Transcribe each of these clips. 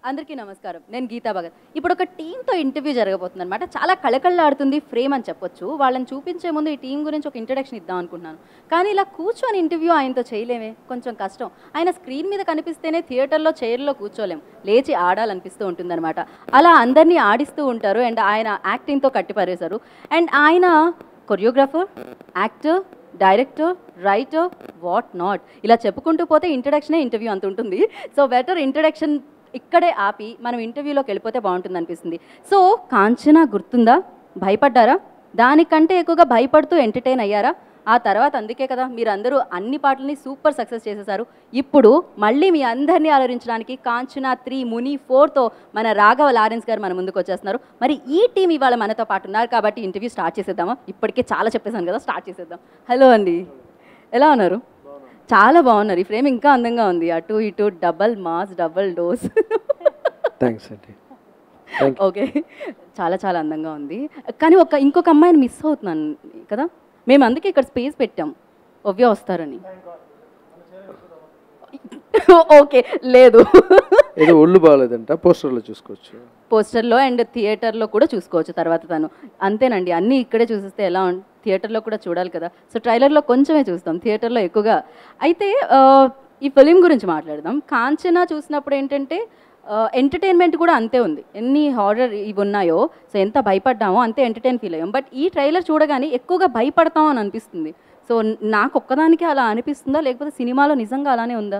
అందరికీ నమస్కారం నేను గీతా భగత్ ఇప్పుడు ఒక టీంతో ఇంటర్వ్యూ జరగబోతుంది అనమాట చాలా కళకళలాడుతుంది ఫ్రేమ్ అని చెప్పొచ్చు వాళ్ళని చూపించే ముందు ఈ టీం గురించి ఒక ఇంట్రడక్షన్ ఇద్దాం అనుకుంటున్నాను కానీ ఇలా కూర్చొని ఇంటర్వ్యూ ఆయనతో చేయలేమే కొంచెం కష్టం ఆయన స్క్రీన్ మీద కనిపిస్తేనే థియేటర్లో చైర్లో కూర్చోలేం లేచి ఆడాలనిపిస్తూ ఉంటుందన్నమాట అలా అందరినీ ఆడిస్తూ ఉంటారు అండ్ ఆయన యాక్టింగ్తో కట్టిపారేశారు అండ్ ఆయన choreographer actor director writer what not ఇలా చెప్పుకుంటూ పోతే ఇంట్రడక్షనే ఇంటర్వ్యూ అంత ఉంటుంది సో బెటర్ ఇంట్రడక్షన్ ఇక్కడే ఆపి మనం ఇంటర్వ్యూలోకి వెళ్ళిపోతే బాగుంటుంది అనిపిస్తుంది సో కాంచనా గుర్తుందా భయపడ్డారా దానికంటే ఎక్కువగా భయపడుతూ ఎంటర్టైన్ అయ్యారా ఆ తర్వాత అందుకే కదా మీరందరూ అన్ని పాటల్ని సూపర్ సక్సెస్ చేసేసారు ఇప్పుడు మళ్ళీ మీ అందరినీ ఆలోచించడానికి కాంచనా త్రీ ముని ఫోర్తో మన రాఘవ లారెన్స్ గారు మన ముందుకు వచ్చేస్తున్నారు మరి ఈ టీం ఇవాళ మనతో పాటు ఉన్నారు కాబట్టి ఇంటర్వ్యూ స్టార్ట్ చేసేద్దామా ఇప్పటికే చాలా చెప్పేశాను కదా స్టార్ట్ చేసేద్దాం హలో అండి ఎలా ఉన్నారు చాలా బాగున్నారు ఈ ఫ్రేమ్ ఇంకా అందంగా ఉంది అటు ఇటు double mass double dose thanks అండి థ్యాంక్ ఓకే చాలా చాలా అందంగా ఉంది కానీ ఒక ఇంకొక అమ్మాయిని మిస్ అవుతున్నాను కదా మేము అందుకే ఇక్కడ స్పేస్ పెట్టాం ఒవ్య వస్తారని ఓకే లేదు ఏదో ఒళ్ళు బాగాలేదంట పోస్టర్లో చూసుకోవచ్చు పోస్టర్లో అండ్ థియేటర్లో కూడా చూసుకోవచ్చు తర్వాత తను అంతేనండి అన్నీ ఇక్కడే చూసిస్తే ఎలా ఉం థియేటర్లో కూడా చూడాలి కదా సో ట్రైలర్లో కొంచెమే చూస్తాం థియేటర్లో ఎక్కువగా అయితే ఆ, ఈ ఫిలిం గురించి మాట్లాడదాం కాంచనా చూసినప్పుడు ఏంటంటే ఎంటర్టైన్మెంట్ కూడా అంతే ఉంది ఎన్ని హారర్ ఇవి ఉన్నాయో సో ఎంత భయపడ్డామో అంతే ఎంటర్టైన్ ఫీల్ అయ్యాం బట్ ఈ ట్రైలర్ చూడగానే ఎక్కువగా భయపడతాం అని అనిపిస్తుంది సో నాకు ఒక్కదానికి అలా అనిపిస్తుందా లేకపోతే సినిమాలో నిజంగా అలానే ఉందా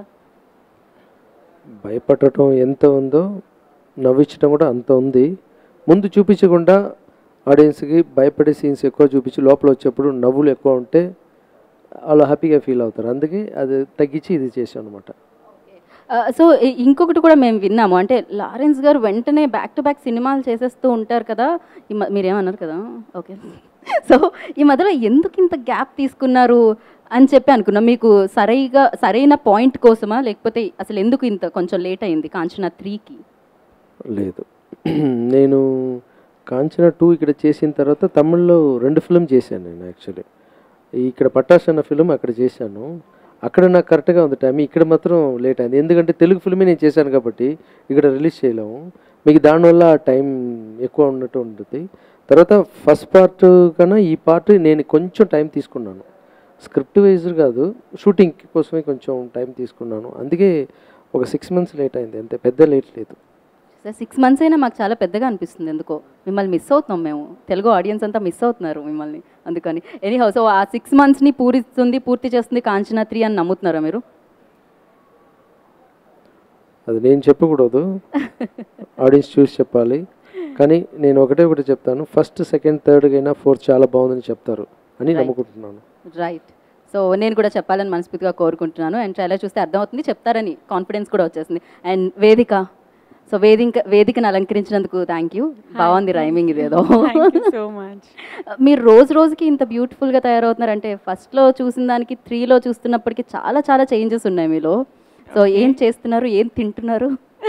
భయపడటం ఎంత ఉందో నవ్వించడం కూడా అంత ఉంది ముందు చూపించకుండా ఆడియన్స్కి భయపడే సీన్స్ ఎక్కువ చూపించి లోపల వచ్చేప్పుడు నవ్వులు ఎక్కువ ఉంటే వాళ్ళు హ్యాపీగా ఫీల్ అవుతారు అందుకే అది తగ్గించి ఇది చేశాను అనమాట ఆ, సో ఇ- ఇంకొకటి కూడా మేము విన్నాము అంటే లారెన్స్ గారు వెంటనే బ్యాక్ టు బ్యాక్ సినిమాలు చేసేస్తూ ఉంటారు కదా ఈ మ- మీరేమన్నారు కదా ఓకే సో ఈ మధ్యలో ఎందుకు ఇంత గ్యాప్ తీసుకున్నారు అని చెప్పి అనుకున్నాం మీకు సరైగా సరైన పాయింట్ కోసమా లేకపోతే అసలు ఎందుకు ఇంత కొంచెం లేట్ అయింది కాంచనా త్రీకి లేదు నేను కాంచన టూ ఇక్కడ చేసిన తర్వాత తమిళ్లో రెండు ఫిల్మ్ చేశాను నేను యాక్చువల్లీ ఇక్కడ పట్టాస్ అన్న ఫిల్మ్ అక్కడ చేశాను అక్కడ నాకు కరెక్ట్గా ఉంది టైం ఇక్కడ మాత్రం లేట్ అయింది ఎందుకంటే తెలుగు ఫిల్మే నేను చేశాను కాబట్టి ఇక్కడ రిలీజ్ చేయలేము మీకు దానివల్ల టైం ఎక్కువ ఉన్నట్టు ఉంటుంది తర్వాత ఫస్ట్ పార్ట్ కన్నా ఈ పార్ట్ నేను కొంచెం టైం తీసుకున్నాను స్క్రిప్ట్ వైజ్ కాదు షూటింగ్ కోసమే కొంచెం టైం తీసుకున్నాను అందుకే ఒక సిక్స్ మంత్స్ లేట్ అయింది అంతే పెద్ద లేట్ లేదు సార్ సిక్స్ మంత్స్ అయినా మాకు చాలా పెద్దగా అనిపిస్తుంది ఎందుకో మిమ్మల్ని మిస్ అవుతున్నాం మేము తెలుగు ఆడియన్స్ అంతా మిస్ అవుతున్నారు మిమ్మల్ని అందుకని ఎనీ హౌ సో ఆ సిక్స్ మంత్స్ని పూరిస్తుంది పూర్తి చేస్తుంది కాంచనా త్రీ అని నమ్ముతున్నారా మీరు అది నేను చెప్పకూడదు ఆడియన్స్ చూసి చెప్పాలి కానీ నేను ఒకటే ఒకటి చెప్తాను ఫస్ట్ సెకండ్ థర్డ్ అయినా ఫోర్త్ చాలా బాగుందని చెప్తారు అని Right. నమ్ముకుంటున్నాను రైట్ సో నేను కూడా చెప్పాలని మనస్ఫూర్తిగా కోరుకుంటున్నాను అండ్ ట్రైలర్ చూస్తే అర్థమవుతుంది చెప్తారని కాన్ఫిడెన్స్ కూడా వచ్చేసింది అండ్ వేదిక సో వేదిక వేదికను అలంకరించినందుకు థ్యాంక్ యూ బాగుంది రైమింగ్ ఇదేదో థ్యాంక్ యూ సో మచ్ మీరు రోజు రోజుకి ఇంత బ్యూటిఫుల్గా తయారవుతున్నారు అంటే ఫస్ట్లో చూసిన దానికి త్రీలో చూస్తున్నప్పటికీ చాలా చాలా చేంజెస్ ఉన్నాయి మీలో సో ఏం చేస్తున్నారు ఏం తింటున్నారు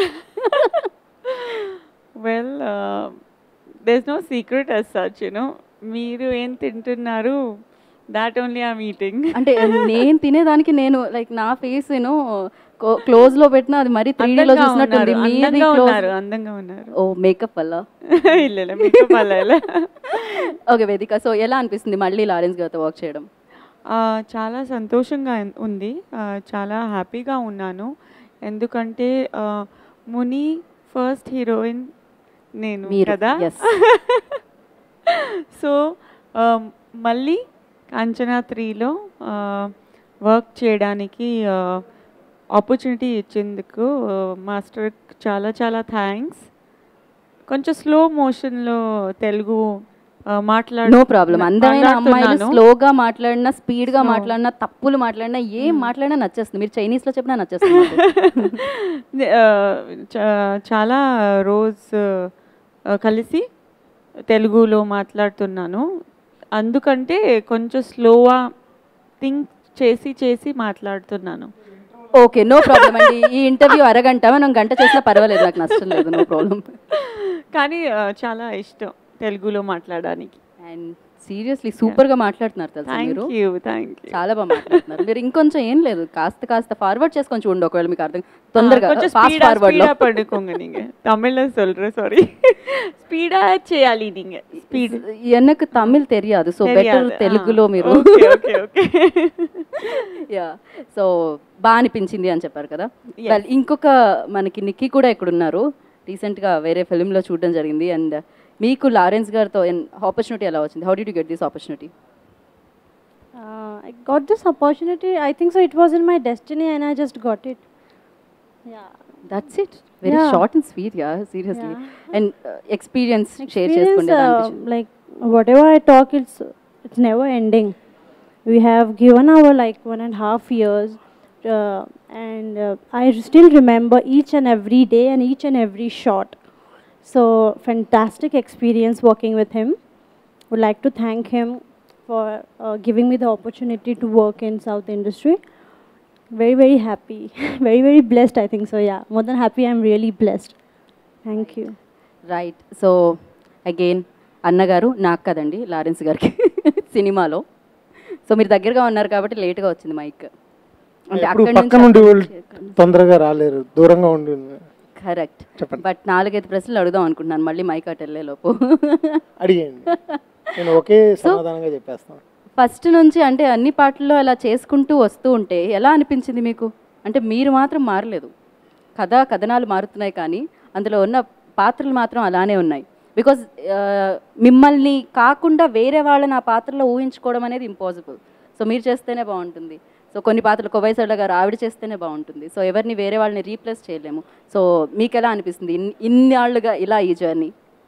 well there's no secret as such you know మీరు ఏం తింటున్నారు దాట్ ఓన్లీ ఆ మీటింగ్ అంటే నేను తినేదానికి నేను లైక్ నా ఫేస్ నేను క్లోజ్ లో పెట్టినా అది మరీ త్రీ లో చూసినట్టుంది మీది అందంగా క్లోజ్ ఉన్నారు అందంగా ఉన్నారు ఓ మేకప్ వల్ల ಇಲ್ಲ ಇಲ್ಲ మేకప్ అలా ఇలా ఓకే వేదిక సో ఎలా అనిపిస్తుంది మళ్ళీ లారెన్స్ గారితో వర్క్ చేయడం ఆ, చాలా సంతోషంగా ఉన్- ఉంది ఆ, చాలా హ్యాపీగా ఉన్నాను ఎందుకంటే ఆ, ముని ఫస్ట్ హీరోయిన్ నేను మీరు, కదా yes. సో ఆ, మళ్ళీ కాంచనా త్రీలో వర్క్ చేయడానికి ఆపర్చునిటీ ఇచ్చేందుకు మాస్టర్ చాలా చాలా థ్యాంక్స్ కొంచెం స్లో మోషన్లో తెలుగు మాట్లాడు నో ప్రాబ్లం అందమైన అమ్మాయిలు మాట్లాడుతున్నాను. స్లోగా మాట్లాడినా స్పీడ్ గా Slow. మాట్లాడినా తప్పులు మాట్లాడినా ఏం మాట్లాడినా నచ్చేస్తుంది మీరు చైనీస్ లో చెప్పినా నచ్చేస్తుంది నాకు. ఆ, చా- చాలా రోజు ఆ, కలిసి తెలుగులో మాట్లాడుతున్నాను అందుకంటే కొంచెం స్లోగా థింక్ చేసి చేసి మాట్లాడుతున్నాను ఓకే నో ప్రాబ్లం అండి ఈ ఇంటర్వ్యూ అరగంట మనం గంట చేసినా పర్వాలేదు నాకు నష్టం లేదు నో ప్రాబ్లం కానీ ఆ, చాలా ఇష్టం తెలుగులో మాట్లాడడానికి అండ్ సీరియస్లీ సూపర్ గా మాట్లాడుతున్నారు తెలుసా థ్యాంక్ మీరు యూ థ్యాంక్ యూ చాలా బాగా మాట్లాడుతున్నారు మీరు ఇంకొంచెం ఏం లేదు కాస్త కాస్త ఫార్వర్డ్ చేసుకొని చూడండి ఒకవేళ మీకు అర్థం తొందరగా కొంచెం ఫాస్ట్ ஸ்பீடா ఫార్వర్డ్ లో ஸ்பீடா பண்ணுக்கோங்க நீங்க தமிழ்ல சொல்றேன் சாரி ஸ்பீடா చేయాలి நீங்க స్పీడ్ ఎన్నకు తమిళ్ తెలియదు సో బెటర్ తెలుగులో మీరు okay okay okay yeah so బాగా అనిపించింది అని చెప్పారు కదా Well, ఇంకొక మనకి నిక్కీ కూడా ఇక్కడ ఉన్నారు రీసెంట్గా వేరే ఫిల్మ్లో చూడడం జరిగింది అండ్ మీకు లారెన్స్ గారితో ఆపర్చునిటీ ఎలా వచ్చింది how did you get this opportunity Uh, I got this opportunity. I think so. It was in my destiny, and I just got it. Yeah. That's it very Yeah. Short and sweet yeah seriously and experience share Experience, చేసుకోండి ఎలా uh, అనిపించింది like whatever I talk, it's it's never ending. We have given our like one and a half years, uh, and uh, I still remember each and every day and each and every shot. So fantastic experience working with him. Would like to thank him for uh, giving me the opportunity to work in South industry. Very very happy, very very blessed. I think so. Yeah, more than happy. I'm really blessed. Thank you. Right so again అన్నగారు నాకు కదండి Lawrence గారికి సినిమాలో so మీరు దగ్గరగా ఉన్నారు కాబట్టి లేట్గా వచ్చింది మైక్ అంటే ఇప్పుడు అక్కడి పక్క నుండి వాళ్ళు తొందరగా రాలేరు దూరంగా ఉండి కరెక్ట్ చెప్పండి. బట్ నాలుగైదు ప్రశ్నలు అడుగుదాం అనుకుంటున్నాను మళ్ళీ మైక్ అటు వెళ్ళే లోపు అడిగేయండి నేను ఒకే సమాధానంగా చెప్పేస్తాను ఫస్ట్ నుంచి అంటే అన్ని పాటల్లో అలా చేసుకుంటూ వస్తూ ఉంటే ఎలా అనిపించింది మీకు అంటే మీరు మాత్రం మారలేదు కథ కథనాలు మారుతున్నాయి కానీ అందులో ఉన్న పాత్రలు మాత్రం అలానే ఉన్నాయి బికాజ్ మిమ్మల్ని కాకుండా వేరే వాళ్ళని ఆ పాత్రలో ఊహించుకోవడం అనేది ఇంపాసిబుల్ సో మీరు చేస్తేనే బాగుంటుంది సో కొన్ని పాత్రలు కొవైసళ్ళ గారు ఆవిడ చేస్తేనే బాగుంటుంది సో ఎవరిని వేరే వాళ్ళని రీప్లేస్ చేయలేము సో మీకు ఎలా అనిపిస్తుంది ఇన్ని ఇన్నాళ్ళుగా ఇలా ఈ జర్నీ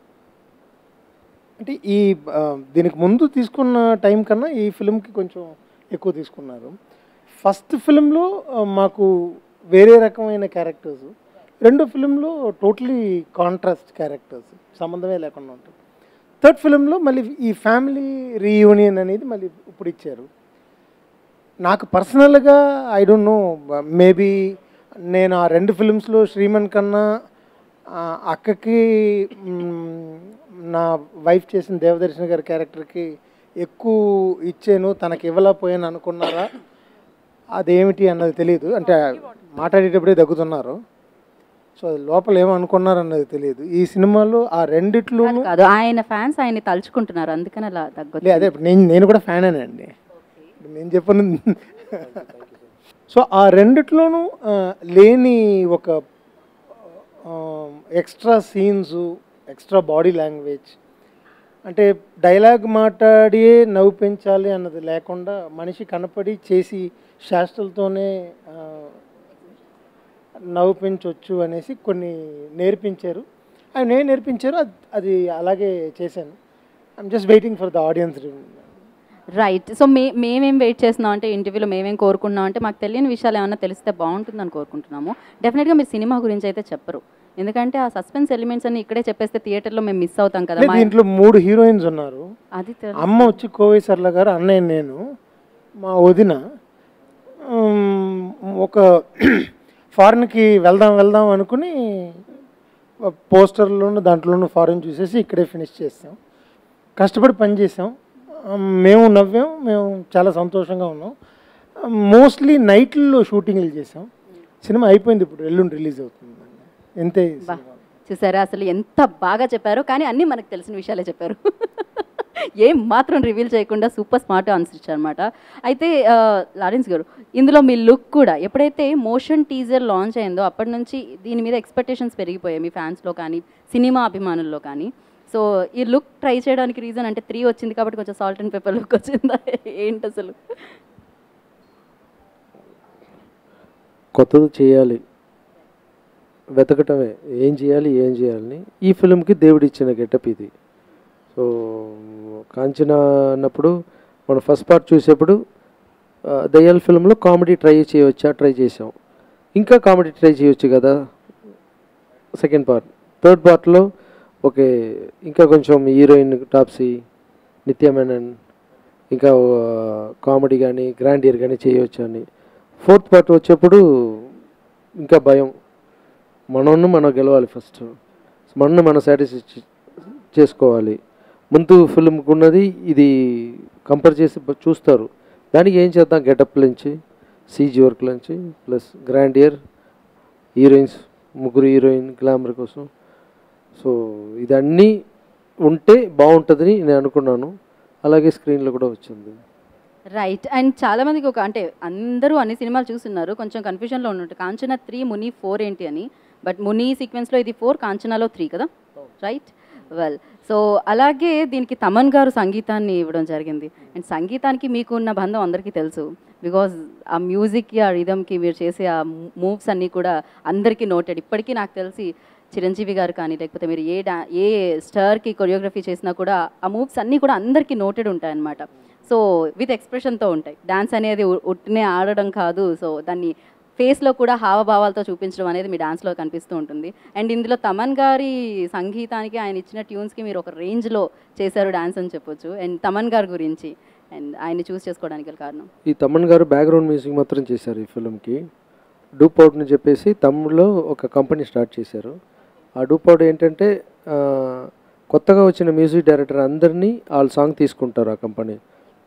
అంటే ఈ ఆ, దీనికి ముందు తీసుకున్న టైం కన్నా ఈ ఫిల్మ్కి కొంచెం ఎక్కువ తీసుకున్నారు ఫస్ట్ ఫిల్మ్లో మాకు వేరే రకమైన క్యారెక్టర్స్ రెండో ఫిల్మ్లో టోటలీ కాంట్రాస్ట్ క్యారెక్టర్స్ సంబంధమే లేకుండా ఉంటుంది థర్డ్ ఫిల్మ్లో మళ్ళీ ఈ ఫ్యామిలీ రీయూనియన్ అనేది మళ్ళీ ఇప్పుడు ఇచ్చారు నాకు పర్సనల్గా ఐ డోంట్ నో మేబీ నేను ఆ రెండు ఫిల్మ్స్లో శ్రీమన్ కన్నా ఆ, అక్కకి మ్, నా వైఫ్ చేసిన దేవదర్శన్ గారి క్యారెక్టర్కి ఎక్కువ ఇచ్చాను తనకి ఇవ్వలేకపోయాను అనుకున్నారా అదేమిటి అన్నది తెలియదు అంటే మాట్లాడేటప్పుడే దగ్గుతున్నారు సో అది లోపల ఏమనుకున్నారు అన్నది తెలియదు ఈ సినిమాలో ఆ రెండిట్లోనూ కాదు ఆయన ఫ్యాన్స్ ఆయన్ని తలుచుకుంటున్నారు అందుకని అలా లే తగ్గొచ్చు అదే ఇప్పుడు నేను నేను కూడా ఫ్యాన్ అండి ఇప్పుడు నేను చెప్పను సో ఆ రెండిట్లోనూ ఆ, లేని ఒక extra scenes extra body language అంటే డైలాగ్ మాట్లాడి నవ్వు పెంచాలి అన్నది లేకుండా మనిషి కనపడి చేసి శాస్త్రలతోనే ఆ, నవ్వు పెంచవచ్చు అనేసి కొన్ని నేర్పించారు అవి నేను నేర్పించారు అది అది అలాగే చేశాను I'm just waiting for the audience right so మే మేమేం వెయిట్ చేస్తున్నాం అంటే ఇంటర్వ్యూలో మేమేం కోరుకుంటున్నాం అంటే మాకు తెలియని విషయాలు ఏమైనా తెలిస్తే బాగుంటుందని కోరుకుంటున్నాము డెఫినెట్గా మీరు సినిమా గురించి అయితే చెప్పరు ఎందుకంటే ఆ సస్పెన్స్ ఎలిమెంట్స్ అన్ని ఇక్కడే చెప్పేస్తే థియేటర్లో మేము మిస్ అవుతాం కదా మా- దీంట్లో మూడు హీరోయిన్స్ ఉన్నారు అది తెలు- అమ్మ వచ్చి కోవై సర్ల గారు అన్నయ్య నేను మా వదిన ఉమ్, ఒక ఫారిన్కి వెళ్దాం వెళ్దాం అనుకుని పోస్టర్లోను దాంట్లోనూ ఫారిన్ చూసేసి ఇక్కడే ఫినిష్ చేసాం కష్టపడి పని చేసాం ఉమ్, మేము నవ్వాం మేము చాలా సంతోషంగా ఉన్నాం మోస్ట్లీ నైట్లో షూటింగ్లు చేసాం సినిమా అయిపోయింది ఇప్పుడు ఎల్లుండి రిలీజ్ అవుతుంది ఎంతే ఈ బా సినిమా. చూసారా అసలు ఎంత బాగా చెప్పారో కానీ అన్నీ మనకు తెలిసిన విషయాలే చెప్పారు ఏం మాత్రం రివీల్ చేయకుండా సూపర్ స్మార్ట్ ఆన్సర్ ఇచ్చారనమాట అయితే ఆ, లారెన్స్ గారు ఇందులో మీ లుక్ కూడా ఎప్పుడైతే మోషన్ టీజర్ లాంచ్ అయిందో అప్పటి నుంచి దీని మీద ఎక్స్పెక్టేషన్స్ పెరిగిపోయాయి మీ ఫ్యాన్స్లో కానీ సినిమా అభిమానుల్లో కానీ సో ఈ లుక్ ట్రై చేయడానికి రీజన్ అంటే త్రీ వచ్చింది కాబట్టి కొంచెం సాల్ట్ అండ్ పేపర్ లుక్ వచ్చిందా ఏంటి అసలు కొత్తది చేయాలి వెతకటమే ఏం చేయాలి ఏం చేయాలని ఈ ఫిలింకి దేవుడు ఇచ్చిన గెటప్ ఇది సో కాంచన అన్నప్పుడు మనం ఫస్ట్ పార్ట్ చూసేప్పుడు ఆ, దయ్యాల ఫిల్మ్లో కామెడీ ట్రై చేయవచ్చా ట్రై చేసాం ఇంకా కామెడీ ట్రై చేయొచ్చు కదా సెకండ్ పార్ట్ థర్డ్ పార్ట్లో ఓకే ఇంకా కొంచెం హీరోయిన్ టాప్సీ నిత్య మేనన్ ఇంకా కామెడీ కానీ గ్రాండియర్ కానీ చేయవచ్చు అని ఫోర్త్ పార్ట్ వచ్చేప్పుడు ఇంకా భయం మనల్ని మనం గెలవాలి ఫస్ట్ మనల్ని మనం సాటిస్ఫై చేసుకోవాలి ముందు ఫిల్మ్కి ఉన్నది ఇది కంపేర్ చేసి బ- చూస్తారు దానికి ఏం చేద్దాం గెటప్ నుంచి సీజీ వర్క్ నుంచి ప్లస్ గ్రాండ్ ఇయర్ హీరోయిన్స్ ముగ్గురు హీరోయిన్ గ్లామర్ కోసం సో ఇదన్నీ ఉంటే బాగుంటుందని నేను అనుకున్నాను అలాగే స్క్రీన్లో కూడా వచ్చింది రైట్ అండ్ చాలా మందికి ఒక అంటే అందరూ అన్ని సినిమాలు చూస్తున్నారు కొంచెం కన్ఫ్యూజన్లో ఉన్నట్టు కాంచన త్రీ ముని ఫోర్ ఏంటి అని బట్ ముని సీక్వెన్స్లో ఇది ఫోర్ కాంచనాలో త్రీ కదా రైట్ వెల్ సో అలాగే దీనికి తమన్ గారు సంగీతాన్ని ఇవ్వడం జరిగింది అండ్ సంగీతానికి మీకు ఉన్న బంధం అందరికీ తెలుసు బికాజ్ ఆ మ్యూజిక్కి ఆ రిధమ్కి మీరు చేసే ఆ మూవ్స్ అన్నీ కూడా అందరికీ నోటెడ్ ఇప్పటికీ నాకు తెలిసి చిరంజీవి గారు కానీ లేకపోతే మీరు ఏ డా ఏ స్టార్కి కొరియోగ్రఫీ చేసినా కూడా ఆ మూవ్స్ అన్నీ కూడా అందరికీ నోటెడ్ ఉంటాయన్నమాట సో విత్ ఎక్స్ప్రెషన్తో ఉంటాయి డాన్స్ అనేది ఉ- ఉట్టినే ఆడడం కాదు సో దాన్ని ఫేస్లో కూడా హావభావాలతో చూపించడం అనేది మీ డాన్స్లో కనిపిస్తూ ఉంటుంది అండ్ ఇందులో తమన్ గారి సంగీతానికి ఆయన ఇచ్చిన ట్యూన్స్కి మీరు ఒక రేంజ్లో చేశారు డాన్స్ అని చెప్పొచ్చు అండ్ తమన్ గారి గురించి అండ్ ఆయన్ని చూస్ చేసుకోవడానికి గల కారణం ఈ తమన్ గారు బ్యాక్గ్రౌండ్ మ్యూజిక్ మాత్రం చేశారు ఈ ఫిల్మ్కి డూప్ అవుట్ని చెప్పేసి తమిళ్లో ఒక కంపెనీ స్టార్ట్ చేశారు ఆ డూప్ అవుట్ ఏంటంటే ఆ, కొత్తగా వచ్చిన మ్యూజిక్ డైరెక్టర్ అందరినీ వాళ్ళ సాంగ్ తీసుకుంటారు ఆ కంపెనీ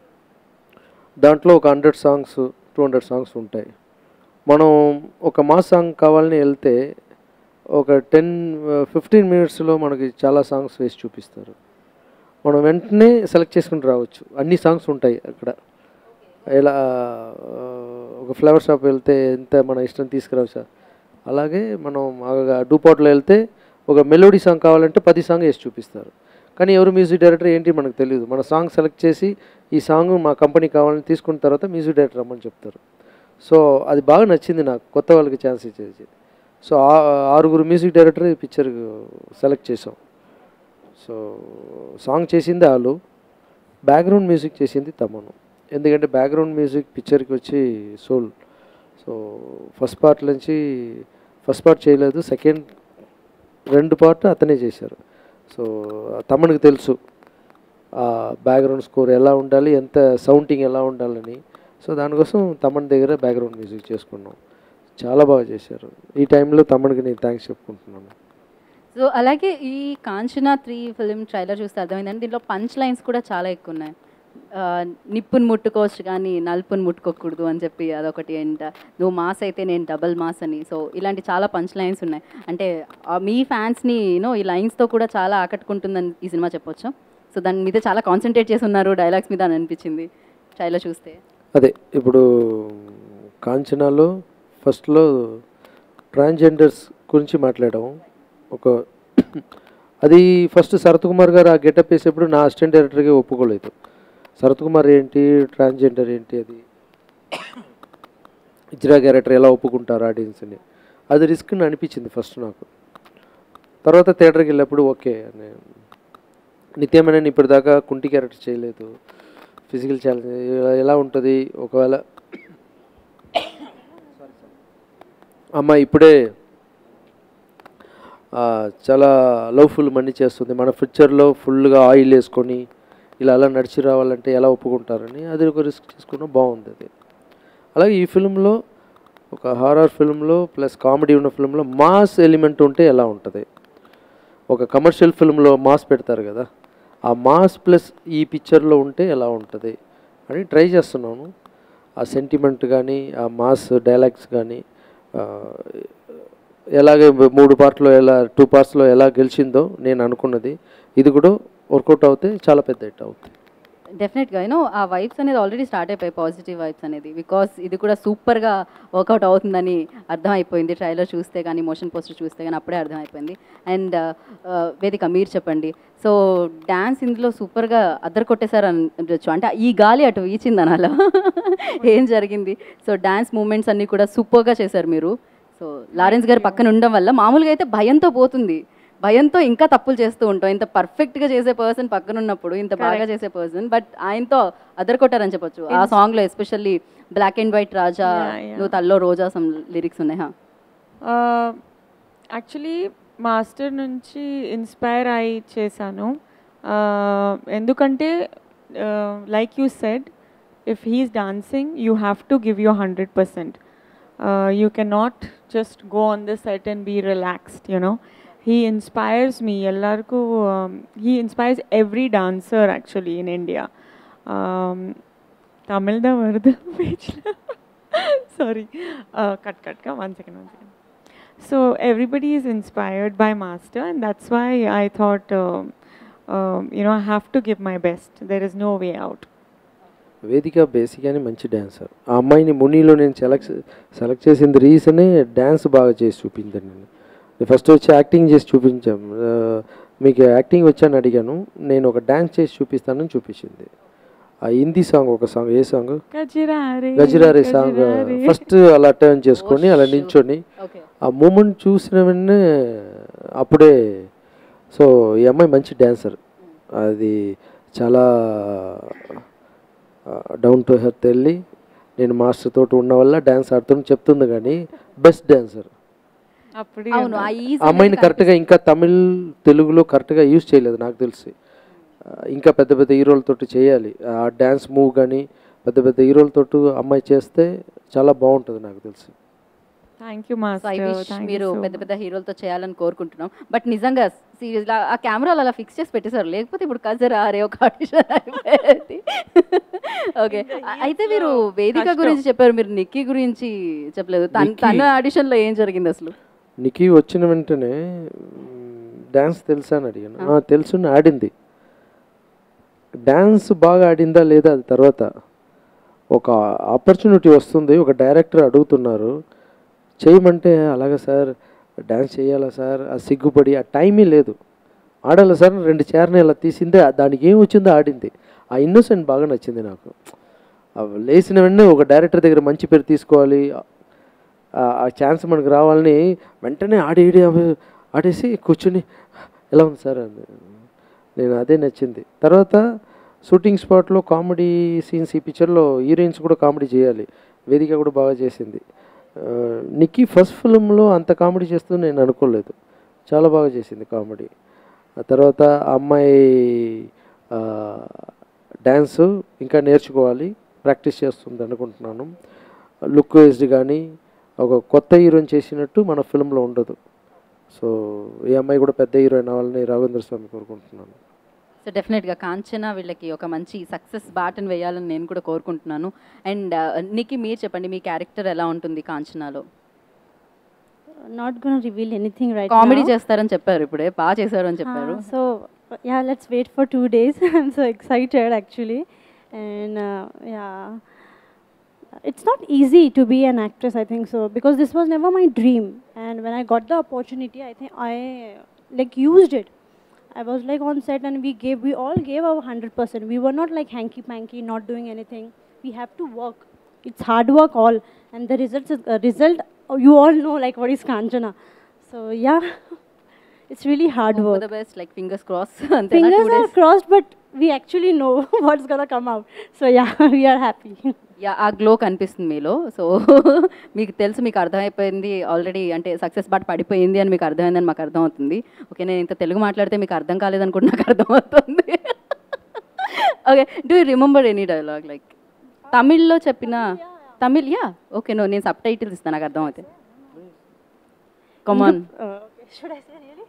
దాంట్లో ఒక hundred songs two hundred songs ఉంటాయి మనం ఒక మాస్ సాంగ్ కావాలని వెళ్తే ఒక టెన్ ఫిఫ్టీన్ మినిట్స్లో మనకి చాలా సాంగ్స్ వేసి చూపిస్తారు మనం వెంటనే సెలెక్ట్ చేసుకుని రావచ్చు అన్ని సాంగ్స్ ఉంటాయి అక్కడ ఎలా ఆ, ఒక ఫ్లవర్ షాప్ వెళ్తే ఎంత మన ఇష్టం తీసుకురావచ్చు అలాగే మనం డూపాట్లో వెళ్తే ఒక మెలోడీ సాంగ్ కావాలంటే పది సాంగ్ వేసి చూపిస్తారు కానీ ఎవరు మ్యూజిక్ డైరెక్టర్ ఏంటి మనకు తెలియదు మన సాంగ్ సెలెక్ట్ చేసి ఈ సాంగ్ మా కంపెనీ కావాలని తీసుకున్న తర్వాత మ్యూజిక్ డైరెక్టర్ రమ్మని చెప్తారు సో అది బాగా నచ్చింది నాకు కొత్త వాళ్ళకి ఛాన్స్ ఇచ్చేది సో ఆ- ఆరుగురు మ్యూజిక్ డైరెక్టర్ ఈ పిక్చర్ సెలెక్ట్ చేసాం సో సాంగ్ చేసింది వాళ్ళు బ్యాక్గ్రౌండ్ మ్యూజిక్ చేసింది తమను ఎందుకంటే బ్యాక్గ్రౌండ్ మ్యూజిక్ పిక్చర్కి వచ్చి సోల్ సో ఫస్ట్ పార్ట్ నుంచి ఫస్ట్ పార్ట్ చేయలేదు సెకండ్ రెండు పార్ట్ అతనే చేశారు సో తమనికి తెలుసు ఆ బ్యాక్గ్రౌండ్ స్కోర్ ఎలా ఉండాలి ఎంత సౌండింగ్ ఎలా ఉండాలని సో దానికోసం తమన్ దగ్గర బ్యాక్గ్రౌండ్ మ్యూజిక్ చేసుకున్నాం చాలా బాగా చేశారు ఈ టైంలో తమన్కి నేను థ్యాంక్స్ చెప్పుకుంటున్నాను సో అలాగే ఈ కాంచనా త్రీ ఫిలిం ట్రైలర్ చూస్తే అర్థమైందండి దీంట్లో పంచ్ లైన్స్ కూడా చాలా ఎక్కువ ఉన్నాయి ఆ, నిప్పుని ముట్టుకోవచ్చు కానీ నలుపుని ముట్టుకోకూడదు అని చెప్పి అదొకటి అండ్ నువ్వు మాస్ అయితే నేను డబల్ మాస్ అని సో ఇలాంటి చాలా పంచ్ లైన్స్ ఉన్నాయి అంటే ఆ మీ ఫ్యాన్స్ని యూనో ఈ లైన్స్తో కూడా చాలా ఆకట్టుకుంటుందని ఈ సినిమా చెప్పొచ్చు సో దాని మీద చాలా కాన్సన్ట్రేట్ చేసి ఉన్నారు డైలాగ్స్ మీద అని అనిపించింది ట్రైలర్ చూస్తే అదే ఇప్పుడు కాంచనాలో ఫస్ట్లో ట్రాన్స్జెండర్స్ గురించి మాట్లాడాము ఒక అది ఫస్ట్ శరత్ కుమార్ గారు ఆ గెటప్ వేసేప్పుడు నా అసిస్టెంట్ డైరెక్టర్గా ఒప్పుకోలేదు శరత్ కుమార్ ఏంటి ట్రాన్స్జెండర్ ఏంటి అది ఇజ్రా క్యారెక్టర్ ఎలా ఒప్పుకుంటారు ఆడియన్స్ని అది రిస్క్ అని అనిపించింది ఫస్ట్ నాకు తర్వాత థియేటర్కి వెళ్ళినప్పుడు ఓకే అని నిత్యమైన ఇప్పటిదాకా కుంటి క్యారెక్టర్ చేయలేదు ఫిజికల్ ఛాలెంజ్ ఎలా ఉంటుంది ఒకవేళ అమ్మ ఇప్పుడే ఆ, చాలా లవ్ఫుల్ మనీ చేస్తుంది మన ఫ్యూచర్లో ఫుల్గా ఆయిల్ వేసుకొని ఇలా అలా నడిచి రావాలంటే ఎలా ఒప్పుకుంటారని అది ఒక రిస్క్ తీసుకున్నా బాగుంది అది అలాగే ఈ ఫిల్మ్లో ఒక హారర్ ఫిల్మ్లో ప్లస్ కామెడీ ఉన్న ఫిల్మ్లో మాస్ ఎలిమెంట్ ఉంటే ఎలా ఉంటుంది ఒక కమర్షియల్ ఫిల్మ్లో మాస్ పెడతారు కదా ఆ మాస్ ప్లస్ ఈ పిక్చర్లో ఉంటే ఎలా ఉంటుంది అని ట్రై చేస్తున్నాను ఆ సెంటిమెంట్ కానీ ఆ మాస్ డైలాగ్స్ కానీ ఆ, ఎలాగే మూడు పార్ట్లో ఎలా టూ పార్ట్స్లో ఎలా గెలిచిందో నేను అనుకున్నది ఇది కూడా వర్కౌట్ అవుతే చాలా పెద్ద హిట్ అవుతుంది డెఫినెట్గా యూనో ఆ వైబ్స్ అనేది ఆల్రెడీ స్టార్ట్ అయిపోయాయి పాజిటివ్ వైబ్స్ అనేది బికాస్ ఇది కూడా సూపర్గా వర్కౌట్ అవుతుందని అర్థమైపోయింది ట్రైలర్ చూస్తే కానీ మోషన్ పోస్టర్ చూస్తే కానీ అప్పుడే అర్థమైపోయింది అండ్ వేదిక మీరు చెప్పండి సో డ్యాన్స్ ఇందులో సూపర్గా అద్దరు కొట్టేశారు అనొచ్చు అంటే ఈ గాలి అటు వీచింది అనాలా ఏం జరిగింది సో డ్యాన్స్ మూమెంట్స్ అన్నీ కూడా సూపర్గా చేశారు మీరు సో లారెన్స్ గారు పక్కన ఉండడం వల్ల మామూలుగా అయితే భయంతో పోతుంది భయంతో ఇంకా తప్పులు చేస్తూ ఉంటాం ఇంత పర్ఫెక్ట్గా చేసే పర్సన్ పక్కన ఉన్నప్పుడు ఇంత బాగా చేసే పర్సన్ బట్ ఆయనతో అదర్ కొట్టారని చెప్పొచ్చు ఆ సాంగ్ లో especially black and white Raja Yeah, yeah. నువ్వు తల్లో రోజా సమ్ లిరిక్స్ ఉన్నాయి హా యాక్చువల్లీ మాస్టర్ నుంచి ఇన్స్పైర్ అయి చేశాను Uh, ఎందుకంటే like you said if he's dancing you have to give you hundred percent you can not just go on the set and be relaxed you know he inspires me ಎಲ್ಲರಿಗೂ he inspires every dancer actually in India um, ತಮಿಳ್ದ வருது பேஜில் sorry uh, cut cut cut one second one second so everybody is inspired by master and that's why I thought um, um, you know I have to give my best there is no way out వేదిక బేసిక్గానే మంచి dancer ఆ అమ్మాయిని మునిలో నేను select select చేసింది రీజనే dance బాగా చేసి చూపించాను నేను నేను ఫస్ట్ వచ్చి యాక్టింగ్ చేసి చూపించాం ఆ, మీకు యాక్టింగ్ వచ్చాను అడిగాను నేను ఒక డ్యాన్స్ చేసి చూపిస్తానని చూపించింది ఆ హిందీ సాంగ్ ఒక సాంగ్ ఏ సాంగ్ గజిరారే గజిరారే సాంగ్ గజిరారే. ఫస్ట్ అలా టర్న్ చేసుకొని అలా నించొని ఓకే ఆ మూమెంట్ చూసిన వెంటనే అప్పుడే సో ఈ అమ్మాయి మంచి డ్యాన్సర్ అది చాలా డౌన్ టు హెర్త్ వెళ్ళి నేను మాస్టర్ తోటి ఉన్న వల్ల డ్యాన్స్ ఆడుతుని చెప్తుంది కానీ బెస్ట్ డ్యాన్సర్ అప్పుడే అవును ఆ ఆ ఈజీ అమ్మాయిని కరెక్ట్గా ఇంకా తమిళ్ తెలుగులో కరెక్ట్గా యూజ్ చేయలేదు నాకు తెలిసి ఆ, ఇంకా పెద్ద పెద్ద హీరోలతోటి చేయాలి ఆ డ్యాన్స్ మూవ్ కానీ పెద్ద పెద్ద హీరోలతోటి అమ్మాయి చేస్తే చాలా బాగుంటుంది నాకు తెలిసి thank you so I master wish thank మీరు యూ పెద్ద పెద్ద హీరోలతో చేయాలని కోరుకుంటున్నాం బట్ నిజంగా సీరియస్ ఆ కెమెరాలు అలా ఫిక్స్ చేసి పెట్టేశారు లేకపోతే ఇప్పుడు కజరా అరే ఒక ఆడిషన్ అయిపోయేది ఓకే అయితే మీరు వేదిక కష్టం. గురించి చెప్పారు మీరు నిక్కీ గురించి చెప్పలేదు తన నిక్కీ. తన ఆడిషన్లో ఏం జరిగింది అసలు నికి వచ్చిన వెంటనే డ్యాన్స్ తెలుసా అని అడిగాను "ఆ, తెలుసు అని ఆడింది డ్యాన్స్ బాగా ఆడిందా లేదా అది తర్వాత ఒక ఆపర్చునిటీ వస్తుంది ఒక డైరెక్టర్ అడుగుతున్నారు చేయమంటే అలాగా సార్ డ్యాన్స్ చేయాలా సార్ ఆ సిగ్గుపడి ఆ టైమే లేదు ఆడాలా సార్ అని రెండు చీరని ఇలా తీసిందే దానికి ఏం వచ్చిందో ఆడింది ఆ ఇన్నోసెంట్ బాగా నచ్చింది నాకు ఆ లేచిన వెంటనే ఒక డైరెక్టర్ దగ్గర మంచి పేరు తీసుకోవాలి ఆ- ఆ ఛాన్స్ మనకు రావాలని వెంటనే ఆడి ఆడి అవి- ఆడేసి కూర్చుని ఎలా ఉంది సార్ అంది నేను అదే నచ్చింది తర్వాత షూటింగ్ స్పాట్లో కామెడీ సీన్స్ ఈ పిక్చర్లో హీరోయిన్స్ కూడా కామెడీ చేయాలి వేదిక కూడా బాగా చేసింది ఆ, నిక్కీ ఫస్ట్ ఫిల్మ్లో అంత కామెడీ చేస్తుందని నేను అనుకోలేదు చాలా బాగా చేసింది కామెడీ ఆ తర్వాత ఆ అమ్మాయి డ్యాన్స్ ఇంకా నేర్చుకోవాలి ప్రాక్టీస్ చేస్తుంది అనుకుంటున్నాను లుక్ వేస్డ్ కానీ ఒక కొత్త హీరోయిన్ చేసినట్టు మన ఫిల్మ్లో ఉండదు సో ఈ అమ్మాయి కూడా పెద్ద హీరోయిన్ అవ్వాలని రాఘవేంద్ర స్వామి కోరుకుంటున్నాను సో డెఫినెట్గా కాంచన వీళ్ళకి ఒక మంచి సక్సెస్ బాటను వేయాలని నేను కూడా కోరుకుంటున్నాను అండ్ నీకు మీరు చెప్పండి మీ క్యారెక్టర్ ఎలా ఉంటుంది కాంచనాలో Not gonna reveal anything right comedy now. చేస్తారని చెప్పారు ఇప్పుడే బాగా చేశారు అని చెప్పారు Uh, so yeah, let's wait for two days. I'm so excited actually, and uh, yeah, it's not easy to be an actress. I think so because this was never my dream, and when I got the opportunity, I think I like used it. I was like on set, and we gave we all gave our hundred percent. We were not like hanky panky, not doing anything. We have to work. It's hard work all, and the results is, uh, result you all know like what is Kanchana. So yeah. It's really hard work. The best like fingers cross అంతే Fingers are crossed, but we actually know what's gonna come out. So yeah, we are happy. Yeah ఆ glow కనిపిస్తుంది మీలో so మీకు తెలుసు మీకు అర్థమైపోయింది already అంటే success bat పడిపోయింది అని మీకు అర్థమైందని మాకు అర్థమవుతుంది ఓకే నేను ఇంత తెలుగు మాట్లాడితే మీకు అర్థం కాలేదనుకుంటే నాకు అర్థమవుతుంది okay do you remember any dialogue like తమిళ్లో చెప్పిన తమిళ్ యా ఓకే నో నేను సబ్ టైటిల్స్ ఇస్తాను నాకు అర్థమవుతుంది come on Uh, okay. Should I say really?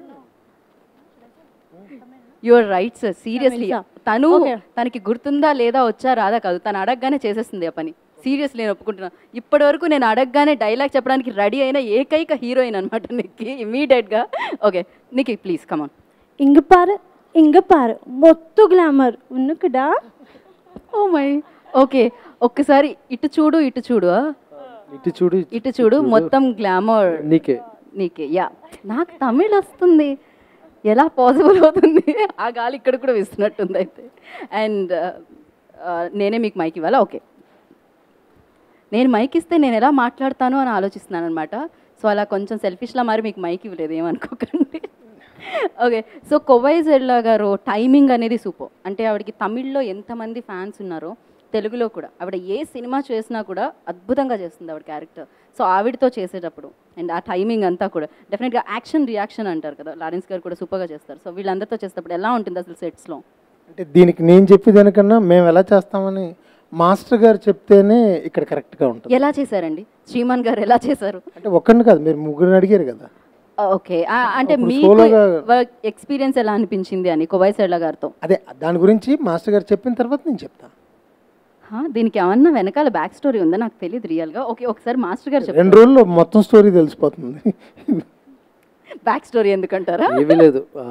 Your right sir seriously Tamil, sir. తను Okay. తనకి గుర్తుందా లేదా వచ్చా రాదా కాదు తను అడగగానే చేసేస్తుంది ఆ పని సీరియస్లీ నేను ఒప్పుకుంటున్నా ఇప్పటి వరకు నేను అడగగానే డైలాగ్ చెప్పడానికి రెడీ అయిన ఏకైక హీరోయిన్ అనమాట నీకు ఇమీడియట్గా ఓకే నీకు ప్లీజ్ కమాన్ ఇంగ పారు ఇంగ పారు మొత్తం గ్లామర్ ఉన్నకుడా ఓ మై ఓకే ఒక్కసారి ఇటు చూడు ఇటు చూడు ఆ? ఇటు చూడు ఇటు చూడు మొత్తం గ్లామర్ నీకే నీకే యా నాకు తమిళ్ వస్తుంది ఎలా పాసిబుల్ అవుతుంది ఆ గాలి ఇక్కడ కూడా వేస్తున్నట్టుంది అయితే అండ్ నేనే మీకు మైక్ ఇవ్వాలా ఓకే నేను మైక్ ఇస్తే నేను ఎలా మాట్లాడతాను అని ఆలోచిస్తున్నాను అనమాట సో అలా కొంచెం సెల్ఫిష్లా మరి మీకు మైక్ ఇవ్వలేదు ఏమనుకోకండి ఓకే సో కొవైజెల్లా గారు టైమింగ్ అనేది సూపర్ అంటే ఆవిడకి తమిళ్లో ఎంతమంది ఫ్యాన్స్ ఉన్నారో తెలుగులో కూడా ఆవిడ ఏ సినిమా చేసినా కూడా అద్భుతంగా చేస్తుంది ఆవిడ క్యారెక్టర్ సో ఆవిడతో చేసేటప్పుడు అండ్ ఆ టైమింగ్ అంతా కూడా డెఫినెట్గా యాక్షన్ రియాక్షన్ అంటారు కదా లారెన్స్ గారు కూడా సూపర్గా చేస్తారు సో వీళ్ళందరితో చేసేటప్పుడు ఎలా ఉంటుంది అసలు సెట్స్లో అంటే దీనికి నేను చెప్పేదానికన్నా మేము ఎలా చేస్తామని మాస్టర్ గారు చెప్తేనే ఇక్కడ కరెక్ట్గా ఉంటుంది ఎలా చేశారండి శ్రీమాన్ గారు ఎలా చేశారు అంటే ఒక్కరిని కాదు మీరు ముగ్గురిని అడిగారు కదా ఓకే అంటే అప్పుడు మీకు soloగా- వర్క్ ఎక్స్పీరియన్స్ ఎలా అనిపించింది అని కోవైసెడ్ల గారితో అదే దాని గురించి మాస్టర్ గారు చెప్పిన తర్వాత నేను చెప్తాను హా, దీనికి ఏమన్నా వెనకాల బ్యాక్ స్టోరీ ఉందా నాకు తెలియదు రియల్గా ఓకే ఒకసారి మాస్టర్ గారు రెండు చెప్పండి రోజుల్లో మొత్తం స్టోరీ తెలిసిపోతుంది బ్యాక్ స్టోరీ ఎందుకంటారా ఏమీ లేదు ఆ,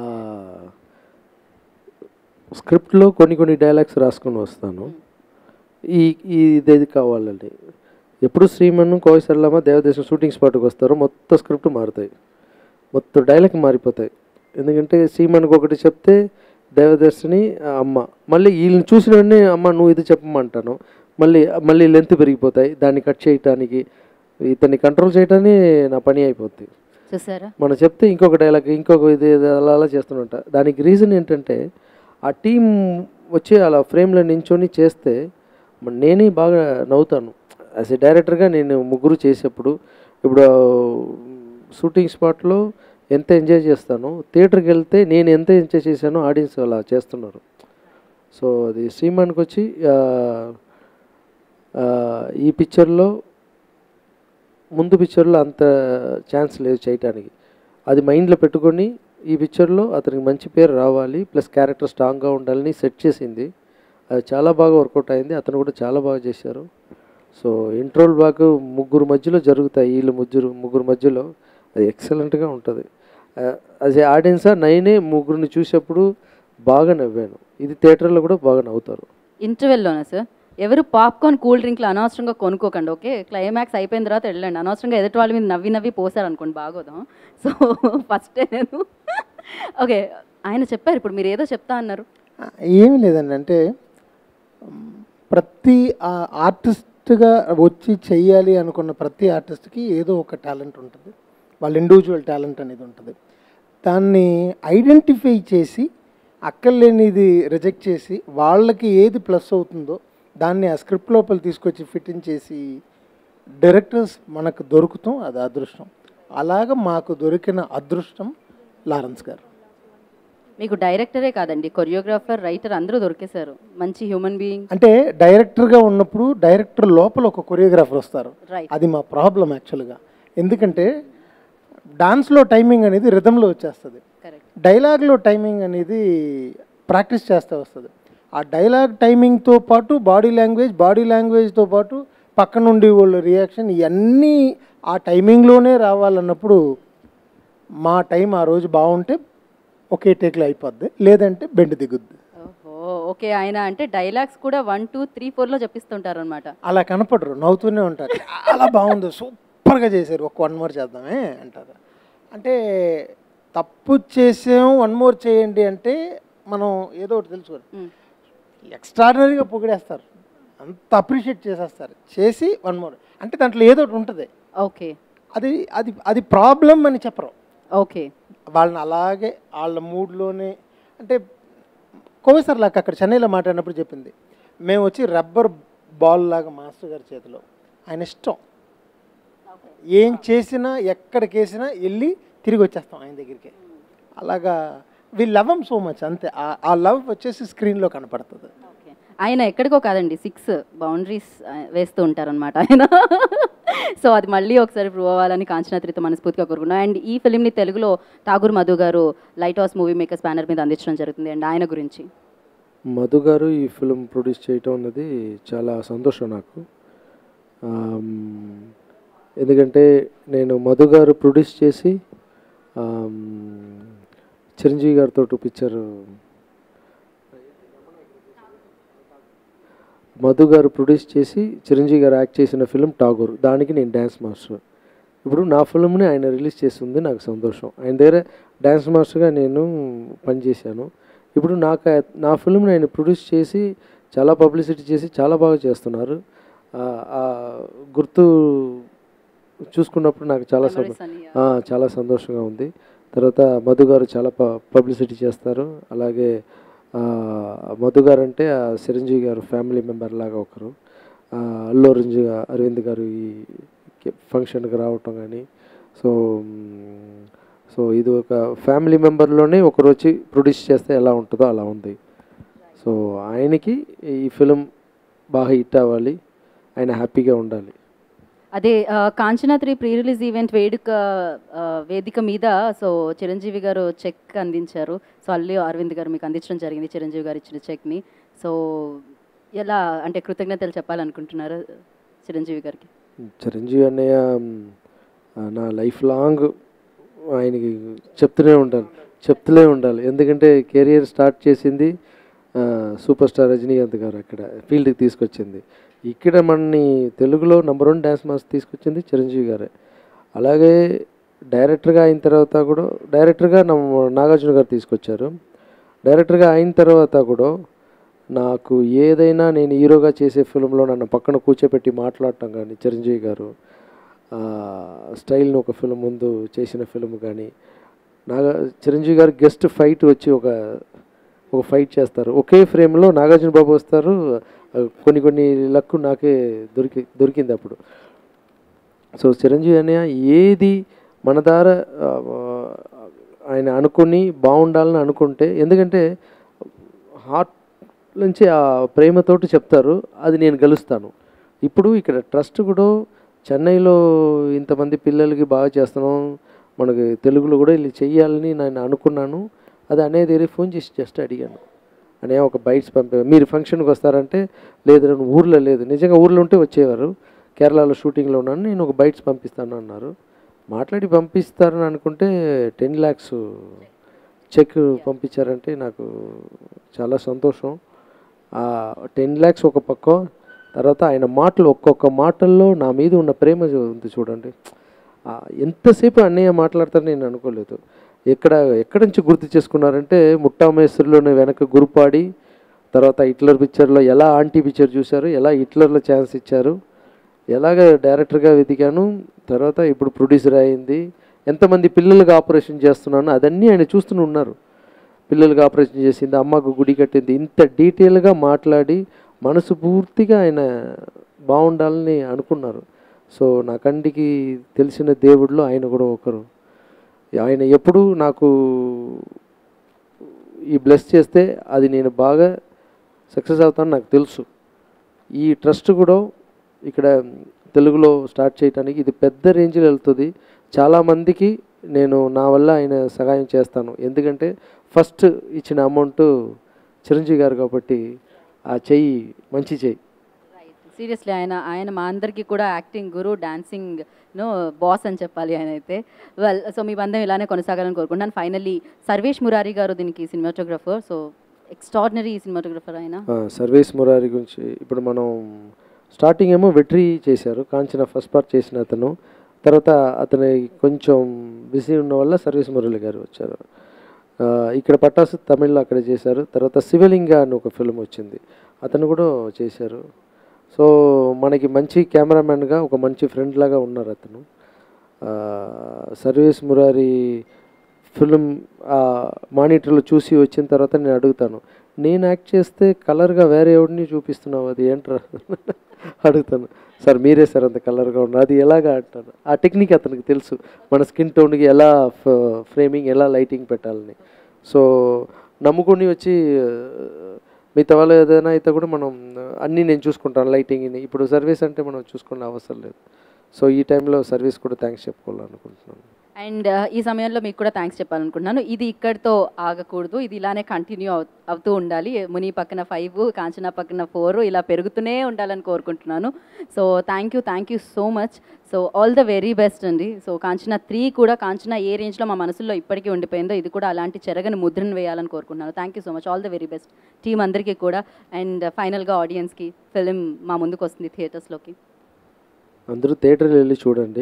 స్క్రిప్ట్లో కొన్ని కొన్ని డైలాగ్స్ రాసుకొని వస్తాను ఈ ఈ ఇదేది కావాలండి ఎప్పుడు శ్రీమన్ను కోవిసర్లమ్మ దేవదేశం షూటింగ్ స్పాట్కి వస్తారో మొత్తం స్క్రిప్ట్ మారుతాయి మొత్తం డైలాగ్ మారిపోతాయి ఎందుకంటే శ్రీమన్కి ఒకటి చెప్తే దేవదర్శిని ఆ అమ్మ మళ్ళీ వీళ్ళని చూసిన వెంటనే అమ్మ నువ్వు ఇది చెప్పమంటాను మళ్ళీ మళ్ళీ లెంత్ పెరిగిపోతాయి దాన్ని కట్ చేయటానికి ఇతన్ని కంట్రోల్ చేయటానికి నా పని అయిపోద్ది చూసారా మనం చెప్తే ఇంకొక డైలాగ్ ఇంకొక ఇది ఇది అలా అలా చేస్తుంట దానికి రీజన్ ఏంటంటే ఆ టీం వచ్చి అలా ఫ్రేమ్లో నించొని చేస్తే మరి నేనే బాగా నవ్వుతాను యాజ్ ఎ డైరెక్టర్గా నేను ముగ్గురు చేసేప్పుడు ఇప్పుడు షూటింగ్ స్పాట్లో ఎంత ఎంజాయ్ చేస్తానో థియేటర్కి వెళ్తే నేను ఎంత ఎంజాయ్ చేశానో ఆడియన్స్ అలా చేస్తున్నారు సో అది శ్రీమాన్కి వచ్చి ఆ, ఆ, ఈ పిక్చర్లో ముందు పిక్చర్లో అంత ఛాన్స్ లేదు చేయటానికి అది మైండ్లో పెట్టుకొని ఈ పిక్చర్లో అతనికి మంచి పేరు రావాలి ప్లస్ క్యారెక్టర్ స్ట్రాంగ్గా ఉండాలని సెట్ చేసింది అది చాలా బాగా వర్కౌట్ అయింది అతను కూడా చాలా బాగా చేశారు సో ఇంట్రోల్ బ్లాక్ ముగ్గురు మధ్యలో జరుగుతాయి వీళ్ళు ముగ్గురు ముగ్గురు మధ్యలో అది ఎక్సలెంట్గా ఉంటుంది యాజ్ ఏ ఆడియన్సా నైనే ముగ్గురిని చూసేప్పుడు బాగా నవ్వాను ఇది థియేటర్లో కూడా బాగా నవ్వుతారు ఇంటర్వెల్లోనా సార్ ఎవరు పాప్కార్న్ కూల్ డ్రింక్లు అనవసరంగా కొనుక్కోకండి ఓకే క్లైమాక్స్ అయిపోయిన తర్వాత వెళ్ళండి అనవసరంగా ఎదుటి వాళ్ళ మీద నవ్వి నవ్వి పోసారు అనుకోండి బాగోదాం సో ఫస్టే నేను ఓకే ఆయన చెప్పారు ఇప్పుడు మీరు ఏదో చెప్తా అన్నారు ఏమీ లేదండి అంటే మ్, ప్రతి ఆర్టిస్ట్గా వచ్చి చెయ్యాలి అనుకున్న ప్రతి ఆర్టిస్ట్కి ఏదో ఒక టాలెంట్ ఉంటుంది వాళ్ళ ఇండివిజువల్ టాలెంట్ అనేది ఉంటుంది దాన్ని ఐడెంటిఫై చేసి అక్కర్లేనిది రిజెక్ట్ చేసి వాళ్ళకి ఏది ప్లస్ అవుతుందో దాన్ని ఆ స్క్రిప్ట్ లోపల తీసుకొచ్చి ఫిట్టింగ్ చేసి డైరెక్టర్స్ మనకు దొరుకుతాం అది అదృష్టం అలాగ మాకు దొరికిన అదృష్టం లారెన్స్ గారు మీకు డైరెక్టరే కాదండి కొరియోగ్రాఫర్ రైటర్ అందరూ దొరికేశారు మంచి హ్యూమన్ బీయింగ్ అంటే డైరెక్టర్గా ఉన్నప్పుడు డైరెక్టర్ లోపల ఒక కొరియోగ్రాఫర్ వస్తారు రైట్ అది మా ప్రాబ్లం యాక్చువల్గా ఎందుకంటే డాన్స్లో టైమింగ్ అనేది రిధంలో వచ్చేస్తుంది కరెక్ట్ డైలాగ్లో టైమింగ్ అనేది ప్రాక్టీస్ చేస్తూ వస్తుంది ఆ డైలాగ్ టైమింగ్తో పాటు బాడీ లాంగ్వేజ్ బాడీ లాంగ్వేజ్తో పాటు పక్క నుండి వాళ్ళ రియాక్షన్ ఇవన్నీ ఆ టైమింగ్లోనే రావాలన్నప్పుడు మా టైం ఆ రోజు బాగుంటే ఒకే టేక్లో అయిపోద్ది లేదంటే బెండ్ దిగుద్ది ఓహో ఓకే ఆయన అంటే డైలాగ్స్ కూడా వన్ టూ త్రీ ఫోర్లో చెప్పిస్తుంటారు అనమాట అలా కనపడరు నవ్వుతూనే ఉంటారు చాలా బాగుంది సూపర్గా చేశారు ఒక వన్ మోర్ చేద్దామే అంటారు అంటే తప్పు చేసాం వన్ మోర్ చేయండి అంటే మనం ఏదో ఒకటి తెలుసుకోవాలి ఎక్స్ట్రాడినరీగా పొగిడేస్తారు అంత అప్రిషియేట్ చేసేస్తారు చేసి వన్ మోర్ అంటే దాంట్లో ఏదో ఒకటి ఉంటుంది ఓకే అది అది అది ప్రాబ్లం అని చెప్పరు ఓకే వాళ్ళని అలాగే వాళ్ళ మూడ్లోనే అంటే కోవిసర్ లాగా అక్కడ చెన్నైలో మాట్లాడినప్పుడు చెప్పింది మేము వచ్చి రబ్బర్ బాల్ లాగా మాస్టర్ గారి చేతిలో ఆయన ఇష్టం ఏం చేసినా ఎక్కడికి వేసినా వెళ్ళి తిరిగి వచ్చేస్తాం ఆయన దగ్గరికి అలాగా వి లవ్ సో మచ్ అంతే ఆ- ఆ లవ్ వచ్చేసి స్క్రీన్లో కనపడుతుంది ఓకే ఆయన ఎక్కడికో కాదండి సిక్స్ బౌండరీస్ వేస్తూ ఉంటారనమాట ఆయన సో అది మళ్ళీ ఒకసారి ప్రూవ్ అవ్వాలని కాంచనాత్రితో మనస్ఫూర్తిగా కోరుకున్నాం అండ్ ఈ ఫిల్మ్ని తెలుగులో Tagore Madhu garu Lighthouse Movie Makers banner మీద అందించడం జరుగుతుంది అండ్ ఆయన గురించి మధు గారు ఈ ఫిలిం ప్రొడ్యూస్ చేయటం అన్నది చాలా సంతోషం నాకు ఆమ్, ఎందుకంటే నేను మధు గారు ప్రొడ్యూస్ చేసి ఆమ్, చిరంజీవి గారితో పిక్చర్ మధు గారు ప్రొడ్యూస్ చేసి చిరంజీవి గారు యాక్ట్ చేసిన ఫిలిం టాగూర్ దానికి నేను డ్యాన్స్ మాస్టర్ ఇప్పుడు నా ఫిల్మ్ని ఆయన రిలీజ్ చేస్తుంది నాకు సంతోషం ఆయన దగ్గర డ్యాన్స్ మాస్టర్గా నేను పనిచేశాను ఇప్పుడు నాకు ఆ- నా ఫిల్మ్ని ఆయన ప్రొడ్యూస్ చేసి చాలా పబ్లిసిటీ చేసి చాలా బాగా చేస్తున్నారు ఆ- ఆ గుర్తు చూసుకున్నప్పుడు నాకు చాలా సంతో- Memories అని, ఆ, చాలా సంతోషంగా ఉంది తర్వాత మధు గారు చాలా ప పబ్లిసిటీ చేస్తారు అలాగే ఆ, మధు గారు అంటే ఆ చిరంజీవి గారు ఫ్యామిలీ మెంబర్ లాగా ఒకరు ఆ, అల్లు అరవింద్ గా- అరవింద్ గారు ఈ ఫంక్షన్కి రావటం కానీ సో మ్, సో ఇది ఒక ఫ్యామిలీ మెంబర్లోనే ఒకరు వచ్చి ప్రొడ్యూస్ చేస్తే ఎలా ఉంటుందో అలా ఉంది సో ఆయనకి ఈ ఫిలిం బాగా హిట్ అవ్వాలి ఆయన హ్యాపీగా ఉండాలి అదే ఆ, Kanchana three pre release event వేడుక ఆ, వేదిక మీద సో చిరంజీవి గారు చెక్ అందించారు సో అల్లు అరవింద్ గారు మీకు అందించడం జరిగింది చిరంజీవి గారు ఇచ్చిన చెక్ని సో ఎలా అంటే కృతజ్ఞతలు చెప్పాలనుకుంటున్నారు చిరంజీవి గారికి చిరంజీవి అన్నయ్య మ్, ఆ, నా లైఫ్ లాంగ్ ఆయనకి చెప్తూనే ఉంటాను చెప్తూనే ఉండాలి ఎందుకంటే కెరియర్ స్టార్ట్ చేసింది ఆ, సూపర్ స్టార్ రజనీకాంత్ గారు అక్కడ ఫీల్డ్కి తీసుకొచ్చింది ఇక్కడ మనని తెలుగులో నంబర్ వన్ డ్యాన్స్ మాస్టర్ తీసుకొచ్చింది చిరంజీవి గారే అలాగే డైరెక్టర్గా అయిన తర్వాత కూడా డైరెక్టర్గా నమ్మ నాగార్జున గారు తీసుకొచ్చారు డైరెక్టర్గా అయిన తర్వాత కూడా నాకు ఏదైనా నేను హీరోగా చేసే ఫిల్మ్లో నన్ను పక్కన కూర్చోపెట్టి మాట్లాడటం కానీ చిరంజీవి గారు ఆ, స్టైల్ని ఒక ఫిల్మ్ ముందు చేసిన ఫిల్మ్ కానీ నాగా చిరంజీవి గారు గెస్ట్ ఫైట్ వచ్చి ఒక ఒక ఫైట్ చేస్తారు ఒకే ఫ్రేమ్లో నాగార్జున బాబు వస్తారు ఆ, కొన్ని కొన్ని లక్కు నాకే దొరికి దొరికింది అప్పుడు సో చిరంజీవి అన్నయ్య ఏది మన ద్వారా ఆ, ఆయన అనుకుని బాగుండాలని అనుకుంటే ఎందుకంటే హార్ట్ నుంచి ఆ ప్రేమతోటి చెప్తారు అది నేను గెలుస్తాను ఇప్పుడు ఇక్కడ ట్రస్ట్ కూడా చెన్నైలో ఇంతమంది పిల్లలకి బాగా చేస్తున్నాం మనకి తెలుగులో కూడా ఇలా చెయ్యాలని నేను అనుకున్నాను అది అనేది ఫోన్ చేసి జస్ట్ అడిగాను అనే ఒక బైట్స్ పంపే మీరు ఫంక్షన్కి వస్తారంటే లేదు నేను ఊర్లో లేదు నిజంగా ఊర్లో ఉంటే వచ్చేవారు కేరళలో షూటింగ్లో ఉన్నాను నేను ఒక బైట్స్ పంపిస్తాను అన్నారు మాట్లాడి పంపిస్తారని అనుకుంటే టెన్ ల్యాక్స్ చెక్ పంపించారంటే నాకు చాలా సంతోషం ఆ టెన్ ల్యాక్స్ ఒక పక్క తర్వాత ఆయన మాటలు ఒక్కొక్క మాటల్లో నా మీద ఉన్న ప్రేమ చూ- ఉంది చూడండి ఆ, ఎంతసేపు అన్నయ్య మాట్లాడతారని నేను అనుకోలేదు ఎక్కడ ఎక్కడి నుంచి గుర్తు చేసుకున్నారంటే ముట్టా మేస్త్రిలోనే వెనక గురుపాడి తర్వాత హిట్లర్ పిక్చర్లో ఎలా ఆంటీ పిక్చర్ చూశారు ఎలా హిట్లర్లో ఛాన్స్ ఇచ్చారు ఎలాగ డైరెక్టర్గా వెతికాను తర్వాత ఇప్పుడు ప్రొడ్యూసర్ అయింది ఎంతమంది పిల్లలకు ఆపరేషన్ చేస్తున్నాను అదన్నీ ఆయన చూస్తూనే ఉన్నారు పిల్లలకు ఆపరేషన్ చేసింది అమ్మకు గుడి కట్టింది ఇంత డీటెయిల్గా మాట్లాడి మనసు పూర్తిగా ఆయన బాగుండాలని అనుకున్నారు సో నా కంటికి తెలిసిన దేవుడిలో ఆయన కూడా ఒకరు ఆయన ఎప్పుడూ నాకు ఈ బ్లెస్ చేస్తే అది నేను బాగా సక్సెస్ అవుతాను నాకు తెలుసు ఈ ట్రస్ట్ కూడా ఇక్కడ తెలుగులో స్టార్ట్ చేయడానికి ఇది పెద్ద రేంజ్లో వెళ్తుంది చాలామందికి నేను నా వల్ల ఆయన సహాయం చేస్తాను ఎందుకంటే ఫస్ట్ ఇచ్చిన అమౌంట్ చిరంజీవి గారు కాబట్టి ఆ చెయ్యి మంచి చెయ్యి సీరియస్లీ ఆయన ఆయన మా అందరికీ కూడా యాక్టింగ్ గురు డాన్సింగ్ నో బాస్ అని చెప్పాలి ఆయన అయితే వెల్ సో మీ బంధం ఇలానే కొనసాగాలని కోరుకుంటున్నాను ఫైనల్లీ సర్వేష్ మురారి గారు దీనికి సినిమాటోగ్రఫర్ సో ఎక్స్ట్రాడినరీ సినిమాటోగ్రఫర్ ఆయన ఆ, సర్వేస్ మురారి గురించి ఇప్పుడు మనం స్టార్టింగ్ ఏమో వెట్రీ చేశారు కాంచన ఫస్ట్ పార్ట్ చేసిన అతను తర్వాత అతని కొంచెం బిజీ ఉన్న వల్ల సర్వేస్ మురళి గారు వచ్చారు ఆ, ఇక్కడ పట్టాసు తమిళ్లో అక్కడ చేశారు తర్వాత శివలింగ అని ఒక ఫిల్మ్ వచ్చింది అతను కూడా చేశారు సో మనకి మంచి కెమెరామెన్గా ఒక మంచి ఫ్రెండ్ లాగా ఉన్నారు అతను ఆ, సర్వేస్ మురారి ఫిలిం మానిటర్లో చూసి వచ్చిన తర్వాత నేను అడుగుతాను నేను యాక్ట్ చేస్తే కలర్గా వేరే ఎవరిని చూపిస్తున్నావు అది ఏంట్రా అడుగుతాను సార్ మీరే సార్ అంత కలర్గా ఉన్నారు అది ఎలాగా అంటాను ఆ టెక్నిక్ అతనికి తెలుసు మన స్కిన్ టోన్కి ఎలా ఫ్రేమింగ్ ఎలా లైటింగ్ పెట్టాలని సో నమ్ముకొని వచ్చి ఆ, మిగతా వాళ్ళు ఏదైనా అయితే కూడా మనం అన్నీ నేను చూసుకుంటాను లైటింగ్ని ఇప్పుడు సర్వీస్ అంటే మనం చూసుకునే అవసరం లేదు సో ఈ టైంలో సర్వీస్ కూడా థ్యాంక్స్ చెప్పుకోవాలనుకుంటున్నాను అండ్ ఈ సమయంలో మీకు కూడా థ్యాంక్స్ చెప్పాలనుకుంటున్నాను ఇది ఇక్కడితో ఆగకూడదు ఇది ఇలానే కంటిన్యూ అవు అవుతూ ఉండాలి ముని పక్కన ఫైవ్ కాంచన పక్కన ఫోర్ ఇలా పెరుగుతూనే ఉండాలని కోరుకుంటున్నాను so thank you thank you so much so all the very best అండి సో కాంచన త్రీ కూడా కాంచన ఏ రేంజ్లో మా మనసులో ఇప్పటికీ ఉండిపోయిందో ఇది కూడా అలాంటి చెరగని ముద్రను వేయాలని కోరుకుంటున్నాను thank you so much all the very best team అందరికీ కూడా అండ్ ఫైనల్గా ఆడియన్స్కి ఫిలిం మా ముందుకు వస్తుంది థియేటర్స్లోకి అందరూ థియేటర్కి వెళ్ళి చూడండి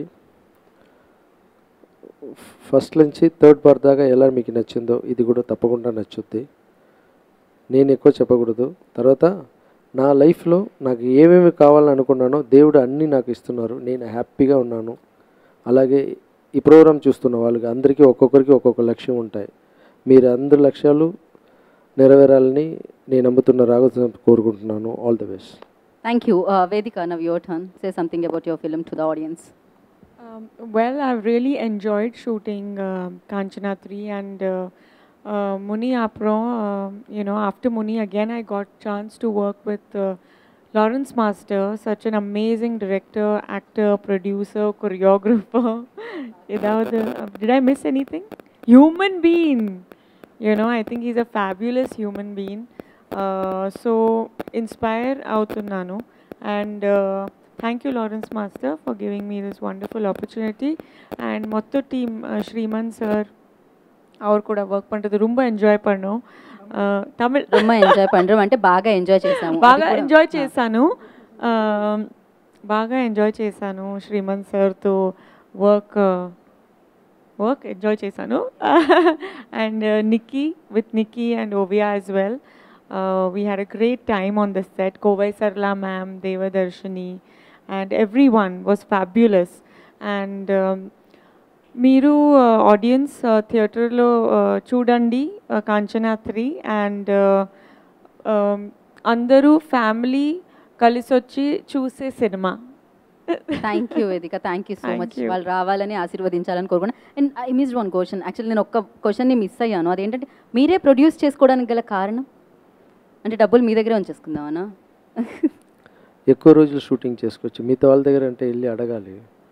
ఫస్ట్ నుంచి థర్డ్ పార్ట్ దాకా ఎలా మీకు నచ్చిందో ఇది కూడా తప్పకుండా నచ్చుద్ది నేను ఎక్కువ చెప్పకూడదు తర్వాత నా లైఫ్లో నాకు ఏమేమి కావాలని అనుకున్నానో దేవుడు అన్నీ నాకు ఇస్తున్నారు నేను హ్యాపీగా ఉన్నాను అలాగే ఈ ప్రోగ్రామ్ చూస్తున్న వాళ్ళకి అందరికీ ఒక్కొక్కరికి ఒక్కొక్క లక్ష్యం ఉంటాయి మీరు అందరి లక్ష్యాలు నెరవేరాలని నేను నమ్ముతున్న రాఘవ కోరుకుంటున్నాను all the best thank you Vedhika now your turn say something about your film to the audience Um, well, I've really enjoyed shooting uh, Kanchana 3 and uh, uh, Muni Apro. Uh, you know, after Muni, again, I got chance to work with a Lawrence Master, such an amazing director, actor, producer, choreographer. Without the, did I miss anything? Human being. You know, I think he's a fabulous human being. Uh, so, inspire అవుతున్నాను and uh, thank you Lawrence Master for giving me this wonderful opportunity and மொத்த team Sriman sir அவர் கூட work பண்ணுறது ரொம்ப enjoy பண்ணோம் Uh, Tamil ரொம்ப enjoy పண்றோం అంటే బాగా ఎంజాయ్ చేసాము బాగా అది కూడా- ఎంజాయ్ చేశాను ఆ, బాగా ఎంజాయ్ చేశాను శ్రీమంత్ సార్తో వర్క్ వర్క్ ఎంజాయ్ చేశాను and Nikki with Nikki and Oviya as well we had a great time on the set Kovai Sarala ma'am Devadarshini and everyone was fabulous and మీరు ఆడియన్స్ థియేటర్లో చూడండి కాంచనా త్రీ అండ్ అందరూ ఫ్యామిలీ కలిసి వచ్చి చూసే సినిమా thank you Vedhika thank you so Thank much you. వాళ్ళు రావాలని ఆశీర్వదించాలని కోరుకున్నా and I miss one question actually నేను ఒక్క క్వశ్చన్ని మిస్ అయ్యాను అదేంటంటే మీరే ప్రొడ్యూస్ చేసుకోవడానికి గల కారణం అంటే డబ్బులు మీ దగ్గరే ఉంచేసుకుందామనా ఎక్కువ రోజులు షూటింగ్ చేసుకోవచ్చు మిగతా వాళ్ళ దగ్గర అంటే వెళ్ళి అడగాలి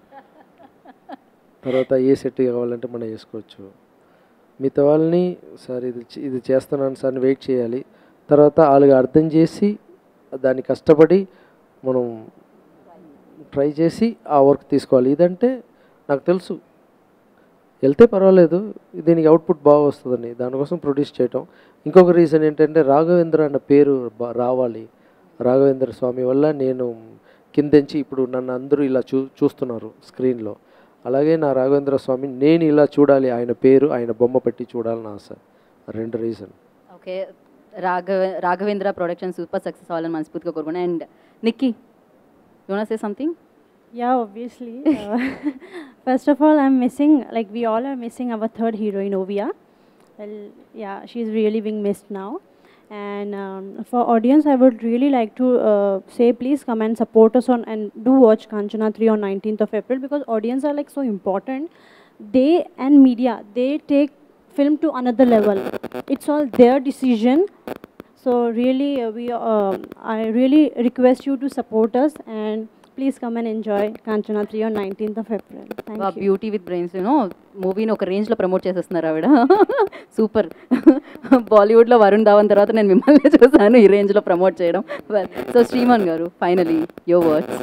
తర్వాత ఏ సెట్ కావాలంటే మనం వేసుకోవచ్చు మిగతా వాళ్ళని సార్ ఇది చే- ఇది చేస్తున్నాను సార్ అని వెయిట్ చేయాలి తర్వాత వాళ్ళకి అర్థం చేసి దాన్ని కష్టపడి మనం ట్రై చేసి ఆ వర్క్ తీసుకోవాలి ఇదంటే నాకు తెలుసు వెళ్తే పర్వాలేదు దీనికి అవుట్పుట్ బాగా వస్తుందని దానికోసం ప్రొడ్యూస్ చేయటం ఇంకొక రీజన్ ఏంటంటే రాఘవేంద్ర అన్న పేరు బా- రావాలి రాఘవేంద్ర స్వామి వల్ల నేను కిందంచి ఇప్పుడు నన్ను అందరూ ఇలా చూ చూస్తున్నారు స్క్రీన్లో అలాగే నా రాఘవేంద్ర స్వామి నేను ఇలా చూడాలి ఆయన పేరు ఆయన బొమ్మ పెట్టి చూడాలని ఆశ రెండు reason okay Raghava Raghavendra production super success అవ్వాలని మనస్ఫూర్తిగా కోరుకున్నా and Nikki you know say something Yeah, obviously. Uh, first of all, I'm missing, like, we all are missing our third heroine, Ovia. Well, yeah, she's really being missed now. And um, for audience, I would really like to uh, say, please come and support us on and do watch Kanchana 3 on 19th of April because audience are like so important. They and media, they take film to another level. It's all their decision. So really, uh, we uh, I really request you to support us and please come and enjoy Kanchana 3 on 19th of April. Thank you. Beauty with brains you know మూవీని ఒక రేంజ్లో promote చేసేస్తున్నారు ఆవిడ super బాలీవుడ్లో వరుణ్ ధావన్ తర్వాత నేను మిమ్మల్ని చూసాను ఈ రేంజ్లో ప్రమోట్ చేయడం సో శ్రీమన్ గారు ఫైనలీ యో వర్డ్స్